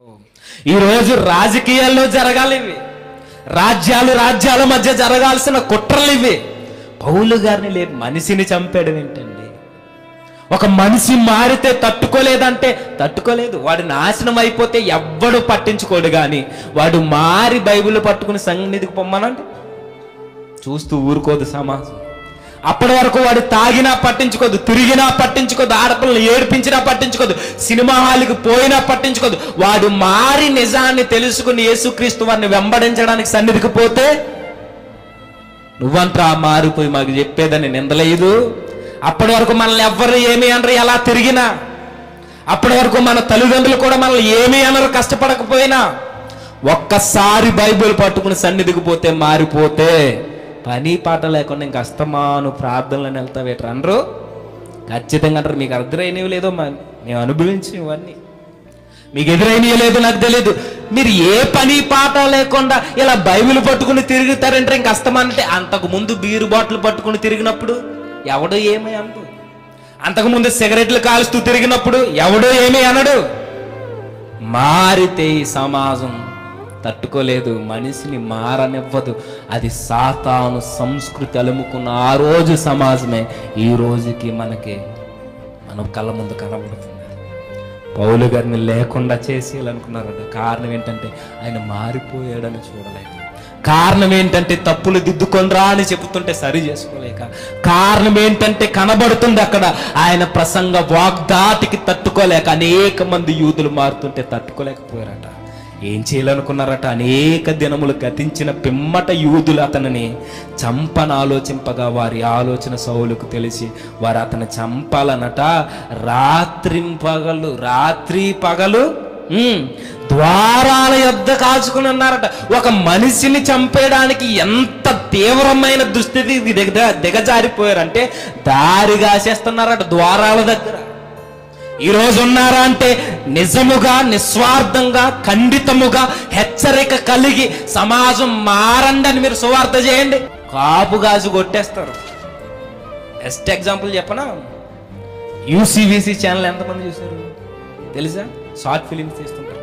ఈ రోజు రాజకీయాల్లో జరగాలి ఇవి రాజ్యాలు రాజ్యాల మధ్య జరగాల్సిన కుట్రలు ఇవి పౌలు గారిని లే మనిషిని చంపేయడం ఏంటండి ఒక మనిషి మారితే తట్టుకోలేదంటే తట్టుకోలేదు వాడు నాశనం అయిపోతే ఎవ్వడు పట్టించుకోడు కానీ వాడు మారి బైబిల్ పట్టుకుని సన్నిధికి పొమ్మనండి చూస్తూ ఊరుకోదు సమాజం అప్పటి వరకు వాడు తాగినా పట్టించుకోదు తిరిగినా పట్టించుకోదు ఆడపిల్లలు ఏడిపించినా పట్టించుకోదు సినిమా హాల్కి పోయినా పట్టించుకోదు వాడు మారి నిజాన్ని తెలుసుకుని యేసుక్రీస్తు వారిని వెంబడించడానికి సన్నిధికి పోతే నువ్వంతా మారిపోయి మాకు చెప్పేదని నిందలేదు అప్పటి వరకు మనల్ని ఎవ్వరు ఏమి అనరు ఎలా తిరిగినా అప్పటి వరకు మన తల్లిదండ్రులు కూడా మనల్ని ఏమీ అనరు కష్టపడకపోయినా ఒక్కసారి బైబిల్ పట్టుకుని సన్నిధికి పోతే మారిపోతే పని పాట లేకుండా ఇంక అస్తమాను ప్రార్థనలను వెళ్తావేట్రా అనరు ఖచ్చితంగా అంటారు మీకు అర్థమైనవి లేదో మా- మేము అనుభవించి ఇవన్నీ మీకు ఎదురైనవి లేదు నాకు తెలియదు మీరు ఏ పని పాట లేకుండా ఇలా బైబిల్ పట్టుకుని తిరుగుతారంటే ఇంక అస్తమానంటే అంతకు ముందు బీరు బాటిల్ పట్టుకుని తిరిగినప్పుడు ఎవడో ఏమీ అనడు అంతకు ముందు సిగరెట్లు కాలుస్తూ తిరిగినప్పుడు ఎవడో ఏమీ అనడు మారితే ఈ సమాజం తట్టుకోలేదు మనిషిని మారనివ్వదు అది సాతాను సంస్కృతి అలుముకున్న ఆ రోజు సమాజమే ఈ రోజుకి మనకి మనం కళ్ళ ముందు కనబడుతుంది పౌలు గారిని లేకుండా చేసేయాలనుకున్నారట కారణం ఏంటంటే ఆయన మారిపోయాడని చూడలేక కారణం ఏంటంటే తప్పులు దిద్దుకొనరా అని చెబుతుంటే సరి చేసుకోలేక కారణం ఏంటంటే కనబడుతుంది అక్కడ ఆయన ప్రసంగ వాగ్దాటికి తట్టుకోలేక అనేక మంది యూదులు మారుతుంటే తట్టుకోలేకపోయారట ఏం చేయాలనుకున్నారట అనేక దినములు గతించిన పిమ్మట యూదులు అతనిని చంపన ఆలోచింపగా వారి ఆలోచన సౌలుకు తెలిసి వారు అతను చంపాలనట రాత్రి పగలు రాత్రి పగలు ఉమ్, ద్వారాల యొద్ద కాచుకుని ఉన్నారట ఒక మనిషిని చంపేయడానికి ఎంత తీవ్రమైన దుస్థితి దిగ దిగజారిపోయారంటే దారి కాసేస్తున్నారట ద్వారాల దగ్గర ఈ రోజు ఉన్నారా అంటే నిజముగా నిస్వార్థంగా ఖండితముగా హెచ్చరిక కలిగి సమాజం మారండి అని మీరు సువార్త చేయండి కాపు గాజు కొట్టేస్తారు బెస్ట్ ఎగ్జాంపుల్ చెప్పనా యూసీవీసీ ఛానల్ ఎంతమంది చూశారు తెలుసా షార్ట్ ఫిలిమ్స్ తీస్తుంటారు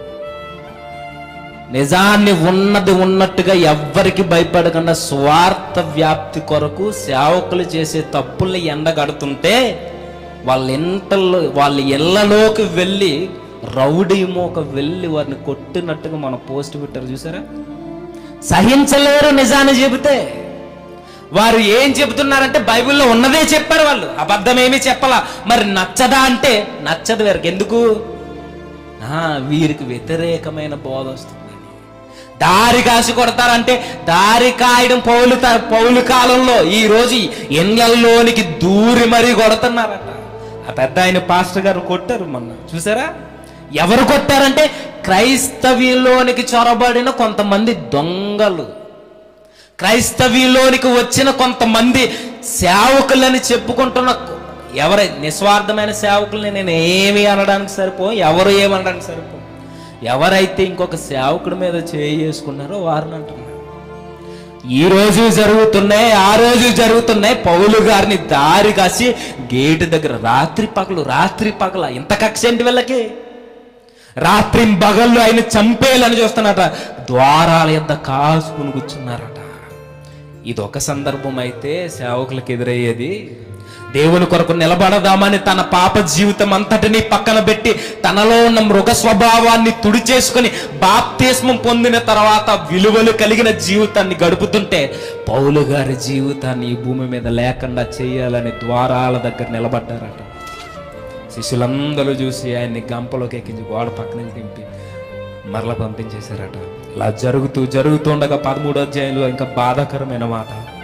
నిజాన్ని ఉన్నది ఉన్నట్టుగా ఎవ్వరికి భయపడకుండా స్వార్థ వ్యాప్తి కొరకు సేవకులు చేసే తప్పుల్ని ఎండగడుతుంటే వాళ్ళ ఇంటల్లో వాళ్ళ ఇళ్లలోకి వెళ్ళి రౌడీ మోక వెళ్ళి వారిని కొట్టినట్టుగా మన పోస్ట్ పెట్టారు చూసారా సహించలేరు నిజాన్ని చెబితే వారు ఏం చెబుతున్నారంటే బైబిల్లో ఉన్నదే చెప్పారు వాళ్ళు అబద్ధమేమీ చెప్పలా మరి నచ్చదా అంటే నచ్చదు వీరికి ఎందుకు ఆ, వీరికి వ్యతిరేకమైన బోధ వస్తుందని దారి కాసి కొడతారంటే దారి కాయడం పౌలు త- పౌలు కాలంలో ఈ రోజు ఇళ్లలోనికి దూరి మరీ కొడుతున్నారట ఆ పెద్ద ఆయన పాస్టర్ గారు కొట్టారు మొన్న చూసారా ఎవరు కొట్టారంటే క్రైస్తవ్యంలోనికి చొరబడిన కొంతమంది దొంగలు క్రైస్తవ్యంలోనికి వచ్చిన కొంతమంది సేవకులని చెప్పుకుంటున్న ఎవరై నిస్వార్థమైన సేవకుల్ని నేను ఏమి అనడానికి సరిపో ఎవరు ఏమనడానికి సరిపో ఎవరైతే ఇంకొక సేవకుడి మీద చేసుకున్నారో వారిని అంటున్నారు ఈ రోజు జరుగుతున్నాయి ఆ రోజు జరుగుతున్నాయి పౌలు గారిని దారి కాసి గేటు దగ్గర రాత్రి పగలు రాత్రి పగల ఇంత కక్ష ఏంటి వీళ్ళకి రాత్రి పగళ్ళు ఆయన చంపేయాలని చూస్తున్నారట ద్వారాల యొద్ద కాసుకుని కూర్చున్నారట ఇది ఒక సందర్భం అయితే సేవకులకు ఎదురయ్యేది దేవుని కొరకు నిలబడదామని తన పాప జీవితం అంతటినీ పక్కన పెట్టి తనలో ఉన్న మృగ స్వభావాన్ని తుడిచేసుకుని బాప్తిస్మం పొందిన తర్వాత విలువలు కలిగిన జీవితాన్ని గడుపుతుంటే పౌలు గారి జీవితాన్ని ఈ భూమి మీద లేకుండా చేయాలని ద్వారాల దగ్గర నిలబడ్డారట శిష్యులందరూ చూసి ఆయన్ని గంపలోకి ఎక్కించి గోడ పక్కన దింపి మరల పంపించేశారట ఇలా జరుగుతూ జరుగుతుండగా పదమూడో అధ్యాయంలో ఇంకా బాధాకరమైన మాట